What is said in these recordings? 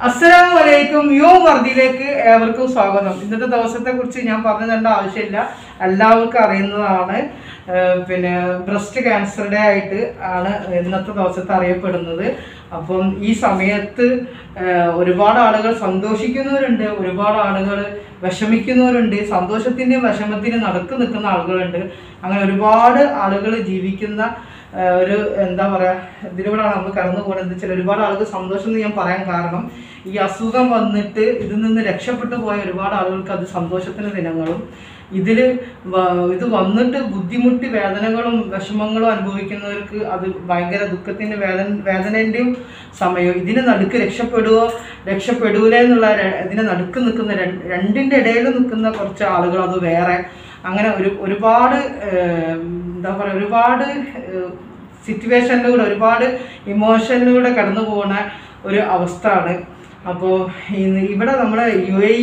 അസ്സലാമു അലൈക്കും യോ വർദ്ധിയിലേക്ക് ഏവർക്കും സ്വാഗതം ഇന്നത്തെ ദിവസത്തെ കുറിച്ച് ഞാൻ പറഞ്ഞു തരേണ്ട ആവശ്യമില്ല എല്ലാവർക്കും അറിയുന്നതാണ് ഏഹ് പിന്നെ ബ്രസ്റ്റ് ക്യാൻസർ ഡേ ആയിട്ട് ആണ് ഇന്നത്തെ ദിവസത്തെ അറിയപ്പെടുന്നത് അപ്പം ഈ സമയത്ത് ഏഹ് ഒരുപാട് ആളുകൾ സന്തോഷിക്കുന്നവരുണ്ട് ഒരുപാട് ആളുകൾ വിഷമിക്കുന്നവരുണ്ട് സന്തോഷത്തിൻ്റെയും വിഷമത്തിൻ്റെയും നടക്ക് നിൽക്കുന്ന ആളുകളുണ്ട് അങ്ങനെ ഒരുപാട് ആളുകൾ ജീവിക്കുന്ന ഏഹ് ഒരു എന്താ പറയാ ഇതിലൂടെയാണ് നമ്മൾ കടന്നു പോകുന്നത് വെച്ചാൽ ഒരുപാട് ആളുകൾ സന്തോഷം എന്ന് ഞാൻ പറയാൻ കാരണം ഈ അസുഖം വന്നിട്ട് ഇതിൽ നിന്ന് രക്ഷപ്പെട്ടു പോയ ഒരുപാട് ആളുകൾക്ക് അത് സന്തോഷത്തിന്റെ ദിനങ്ങളും ഇതിൽ ഇത് വന്നിട്ട് ബുദ്ധിമുട്ടി വേദനകളും വിഷമങ്ങളും അനുഭവിക്കുന്നവർക്ക് അത് ഭയങ്കര ദുഃഖത്തിന്റെ വേദന വേദനന്റെയും സമയവും ഇതിന് നടുക്ക് രക്ഷപ്പെടുവോ രക്ഷപ്പെടൂല എന്നുള്ള ര- ഇതിന് നടുക്ക് നിൽക്കുന്ന രണ്ട് രണ്ടിന്റെ ഇടയിൽ നിൽക്കുന്ന കുറച്ച് ആളുകൾ അത് വേറെ അങ്ങനെ ഒരു ഒരുപാട് ഏഹ്, എന്താ പറയുക ഒരുപാട് സിറ്റുവേഷനിലൂടെ ഒരുപാട് ഇമോഷനിലൂടെ കടന്നു പോകുന്ന ഒരു അവസ്ഥയാണ് അപ്പോൾ ഇവിടെ നമ്മൾ യു എ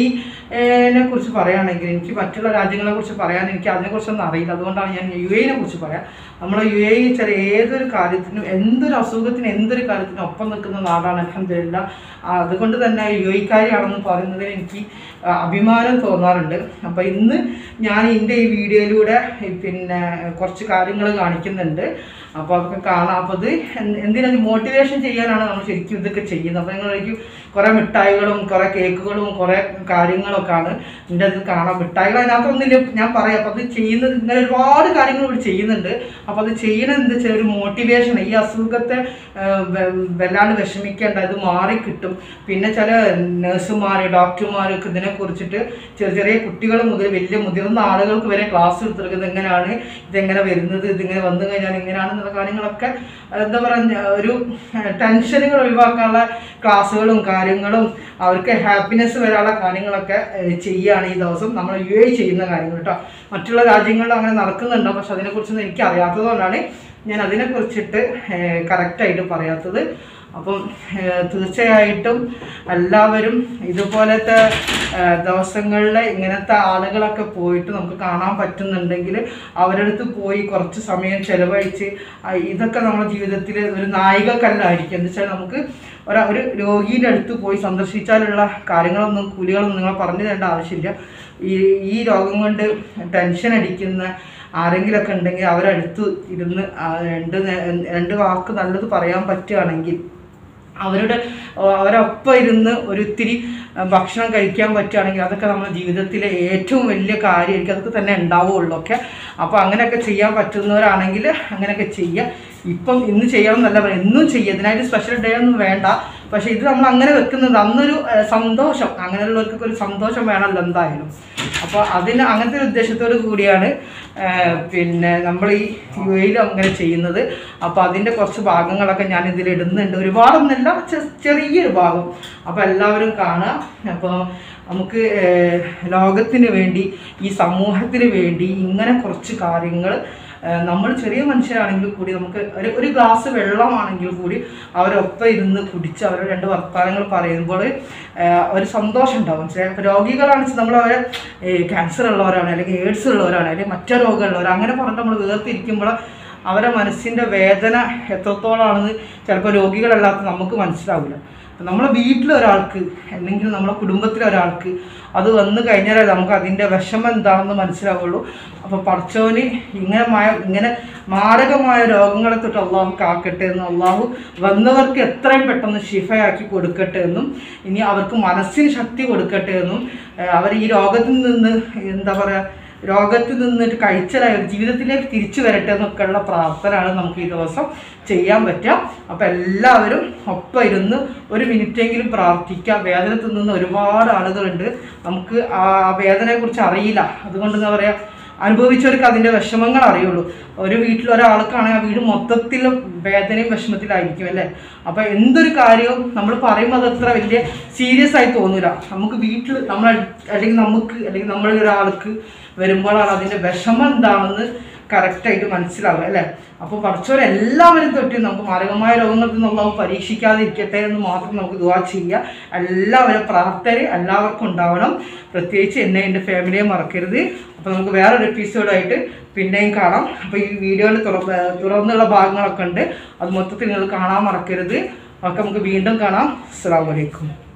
ഇനെ കുറിച്ച് പറയുകയാണെങ്കിൽ എനിക്ക് മറ്റുള്ള രാജ്യങ്ങളെ കുറിച്ച് പറയാൻ എനിക്ക് അതിനെക്കുറിച്ചൊന്നും അറിയില്ല അതുകൊണ്ടാണ് ഞാൻ യു എനെ കുറിച്ച് പറയാം നമ്മുടെ യു എ ചില ഏതൊരു കാര്യത്തിനും എന്തൊരു അസുഖത്തിനും എന്തൊരു കാര്യത്തിനും ഒപ്പം നിൽക്കുന്ന നാടാണ് അലഹമില്ല അതുകൊണ്ട് തന്നെ യു എക്കാരിയാണെന്ന് പറയുന്നതിൽ എനിക്ക് ആ, അഭിമാനം തോന്നാറുണ്ട് അപ്പോൾ ഇന്ന് ഞാൻ എൻ്റെ ഈ വീഡിയോയിലൂടെ ഈ പിന്നെ കുറച്ച് കാര്യങ്ങൾ കാണിക്കുന്നുണ്ട് അപ്പോൾ അതൊക്കെ കാണാം അപ്പോൾ ഇത് എന്ത് എന്തിനാണ് മോട്ടിവേഷൻ ചെയ്യാനാണ് നമ്മൾ ശരിക്കും ഇതൊക്കെ ചെയ്യുന്നത് അപ്പോൾ നിങ്ങളായിരിക്കും കുറേ മിഠായികളും കുറേ കേക്കുകളും കുറേ കാര്യങ്ങളൊക്കെ ആണ് എൻ്റെ അത് കാണാം മിഠായികൾ അതിനകത്തൊന്നുമില്ല ഞാൻ പറയാം അപ്പോൾ അത് ചെയ്യുന്നത് ഇങ്ങനെ ഒരുപാട് കാര്യങ്ങൾ ഇവിടെ ചെയ്യുന്നുണ്ട് അപ്പോൾ അത് ചെയ്യണത് എന്താ വെച്ചാൽ ഒരു മോട്ടിവേഷൻ ഈ അസുഖത്തെ ആ, വെ- വല്ലാണ്ട് വിഷമിക്കേണ്ട ഇത് മാറി കിട്ടും പിന്നെ ചില നഴ്സുമാർ ഡോക്ടർമാരൊക്കെ ഇതിനെ കുറിച്ചിട്ട് ചെറിയ ചെറിയ കുട്ടികൾ മുതൽ വലിയ മുതിർന്ന ആളുകൾക്ക് വരെ ക്ലാസ് എടുത്തിരിക്കുന്നത് എങ്ങനെയാണ് ഇതെങ്ങനെ വരുന്നത് ഇതിങ്ങനെ വന്നു കഴിഞ്ഞാൽ എങ്ങനെയാണെന്നുള്ള കാര്യങ്ങളൊക്കെ എന്താ പറയുക ഒരു ടെൻഷനുകൾ ഒഴിവാക്കാനുള്ള ക്ലാസ്സുകളും കാര്യങ്ങളും അവർക്ക് ഹാപ്പിനെസ് വരാനുള്ള കാര്യങ്ങളൊക്കെ ഏഹ്, ചെയ്യുകയാണ് ഈ ദിവസം നമ്മൾ യു എ ചെയ്യുന്ന കാര്യങ്ങൾ കേട്ടോ മറ്റുള്ള രാജ്യങ്ങളിൽ അങ്ങനെ നടക്കുന്നുണ്ടോ പക്ഷെ അതിനെക്കുറിച്ചൊന്നും എനിക്ക് അറിയാത്തതുകൊണ്ടാണ് ഞാൻ അതിനെക്കുറിച്ചിട്ട് കറക്റ്റായിട്ട് പറയാത്തത് അപ്പം ഏഹ്, തീർച്ചയായിട്ടും എല്ലാവരും ഇതുപോലത്തെ ഏഹ്, ദിവസങ്ങളിൽ ഇങ്ങനത്തെ ആളുകളൊക്കെ പോയിട്ട് നമുക്ക് കാണാൻ പറ്റുന്നുണ്ടെങ്കിൽ അവരുടെ അടുത്ത് പോയി കുറച്ച് സമയം ചെലവഴിച്ച് ആ, ഇതൊക്കെ നമ്മുടെ ജീവിതത്തിൽ ഒരു നായികക്കല്ലായിരിക്കും എന്ന് വെച്ചാൽ നമുക്ക് ഒരാ ഒരു രോഗിയുടെ അടുത്ത് പോയി സന്ദർശിച്ചാലുള്ള കാര്യങ്ങളൊന്നും കൂലികളൊന്നും നിങ്ങൾ പറഞ്ഞു തരേണ്ട ആവശ്യമില്ല ഈ ഈ രോഗം കൊണ്ട് ടെൻഷൻ അടിക്കുന്ന ആരെങ്കിലൊക്കെ ഉണ്ടെങ്കിൽ അവരടുത്ത് ഇരുന്ന് ആ രണ്ട് നേ- രണ്ട് വാക്ക് നല്ലത് പറയാൻ പറ്റുകയാണെങ്കിൽ അവരുടെ ഓ, അവരൊപ്പം ഇരുന്ന് ഒരു ഇത്തിരി ആ, ഭക്ഷണം കഴിക്കാൻ പറ്റുകയാണെങ്കിൽ അതൊക്കെ നമ്മുടെ ജീവിതത്തിലെ ഏറ്റവും വലിയ കാര്യമായിരിക്കും അതൊക്കെ തന്നെ ഉണ്ടാവുള്ളൂ ഒക്കെ അപ്പോൾ അങ്ങനെയൊക്കെ ചെയ്യാൻ പറ്റുന്നവരാണെങ്കിൽ അങ്ങനെയൊക്കെ ചെയ്യുക ഇപ്പം ഇന്ന് ചെയ്യണം എന്നല്ല പറയുക എന്നും ചെയ്യുക ഇതിനായിട്ട് സ്പെഷ്യൽ ഡേ ഒന്നും വേണ്ട പക്ഷേ ഇത് നമ്മൾ അങ്ങനെ വെക്കുന്നത് അന്നൊരു ആ, സന്തോഷം അങ്ങനെയുള്ളവർക്കൊക്കെ ഒരു സന്തോഷം വേണമല്ലോ എന്തായാലും അപ്പോൾ അതിന് അങ്ങനത്തെ ഒരു ഉദ്ദേശത്തോടു കൂടിയാണ് ആ, പിന്നെ നമ്മൾ ഈ യു എയിൽ അങ്ങനെ ചെയ്യുന്നത് അപ്പോൾ അതിൻ്റെ കുറച്ച് ഭാഗങ്ങളൊക്കെ ഞാൻ ഇതിൽ ഇടുന്നുണ്ട് ഒരുപാടൊന്നുമില്ല ചെ- ചെറിയൊരു ഭാഗം അപ്പോൾ എല്ലാവരും കാണുക അപ്പോൾ നമുക്ക് ഏഹ്, ലോകത്തിന് വേണ്ടി ഈ സമൂഹത്തിന് വേണ്ടി ഇങ്ങനെ കുറച്ച് കാര്യങ്ങൾ ഏഹ്, നമ്മൾ ചെറിയ മനുഷ്യരാണെങ്കിൽ കൂടി നമുക്ക് ഒരു ഒരു ഗ്ലാസ് വെള്ളമാണെങ്കിൽ കൂടി അവരൊപ്പം ഇരുന്ന് കുടിച്ച് അവരുടെ രണ്ട് വർത്തമാനങ്ങൾ പറയുമ്പോൾ ഏഹ്, ഒരു സന്തോഷം ഉണ്ടാവും ചില രോഗികളാണെന്ന് വെച്ചാൽ നമ്മൾ അവരെ ക്യാൻസർ ഉള്ളവരാണ് അല്ലെങ്കിൽ എയ്ഡ്സ് ഉള്ളവരാണ് അല്ലെങ്കിൽ മറ്റു രോഗമുള്ളവർ അങ്ങനെ പറഞ്ഞിട്ട് നമ്മൾ വേർതിരിക്കുമ്പോൾ അവരെ മനസ്സിൻ്റെ വേദന എത്രത്തോളാണെന്ന് ചിലപ്പോൾ രോഗികളല്ലാത്ത നമുക്ക് മനസ്സിലാവില്ല അപ്പം നമ്മളെ വീട്ടിലെ ഒരാൾക്ക് അല്ലെങ്കിൽ നമ്മളെ കുടുംബത്തിലെ ഒരാൾക്ക് അത് വന്നു കഴിഞ്ഞാലേ നമുക്ക് അതിൻ്റെ വിഷമം എന്താണെന്ന് മനസ്സിലാവുള്ളൂ അപ്പോൾ പഠിച്ചവന് ഇങ്ങനെ മായ ഇങ്ങനെ മാരകമായ രോഗങ്ങളെ തൊട്ട് അള്ളാഹു കാക്കട്ടെ എന്നും അള്ളാഹു വന്നവർക്ക് എത്രയും പെട്ടെന്ന് ശിഫയാക്കി കൊടുക്കട്ടെ എന്നും ഇനി അവർക്ക് മനസ്സിന് ശക്തി കൊടുക്കട്ടെ എന്നും ഏഹ് അവർ ഈ രോഗത്തിൽ നിന്ന് എന്താ പറയുക രോഗത്തിൽ നിന്നിട്ട് കഴിച്ചലായ ഒരു ജീവിതത്തിലേക്ക് തിരിച്ചു വരട്ടെ എന്നൊക്കെയുള്ള പ്രാർത്ഥനയാണ് നമുക്ക് ഈ ദിവസം ചെയ്യാൻ പറ്റുക അപ്പം എല്ലാവരും ഒപ്പം ഇരുന്ന് ഒരു മിനിറ്റെങ്കിലും പ്രാർത്ഥിക്കുക വേദന തിന്നുന്ന ഒരുപാട് ആളുകളുണ്ട് നമുക്ക് ആ വേദനയെക്കുറിച്ച് അറിയില്ല അതുകൊണ്ട് എന്താ പറയുക അനുഭവിച്ചവർക്ക് അതിൻ്റെ വിഷമങ്ങൾ അറിയുള്ളൂ ഒരു വീട്ടിൽ ഒരാൾക്കാണെങ്കിൽ ആ വീട് മൊത്തത്തിൽ വേദനയും വിഷമത്തിലായിരിക്കും അല്ലേ അപ്പോൾ എന്തൊരു കാര്യവും നമ്മൾ പറയുമ്പോൾ അത് അത്ര വലിയ സീരിയസ് ആയി തോന്നില്ല നമുക്ക് വീട്ടിൽ നമ്മൾ അല്ലെങ്കിൽ നമുക്ക് അല്ലെങ്കിൽ നമ്മളിൽ ഒരാൾക്ക് വരുമ്പോഴാണ് അതിൻ്റെ വിഷമം എന്താണെന്ന് കറക്റ്റായിട്ട് മനസ്സിലാവുക അല്ലേ അപ്പോൾ പഠിച്ചവരെല്ലാവരും തൊട്ട് നമുക്ക് മാരകമായ രോഗങ്ങളിൽ നിന്നുള്ള പരീക്ഷിക്കാതിരിക്കട്ടെ എന്ന് മാത്രം നമുക്ക് ദുവാ ചെയ്യുക എല്ലാവരും പ്രാർത്ഥന എല്ലാവർക്കും ഉണ്ടാവണം പ്രത്യേകിച്ച് എന്നെ എൻ്റെ ഫാമിലിയെ മറക്കരുത് അപ്പോൾ നമുക്ക് വേറൊരു എപ്പിസോഡായിട്ട് പിന്നെയും കാണാം അപ്പോൾ ഈ വീഡിയോയിൽ തുറന്നുള്ള ഭാഗങ്ങളൊക്കെ ഉണ്ട് അത് മൊത്തത്തിൽ നിങ്ങൾ കാണാൻ മറക്കരുത് ഒക്കെ നമുക്ക് വീണ്ടും കാണാം അസ്സാം വലൈക്കും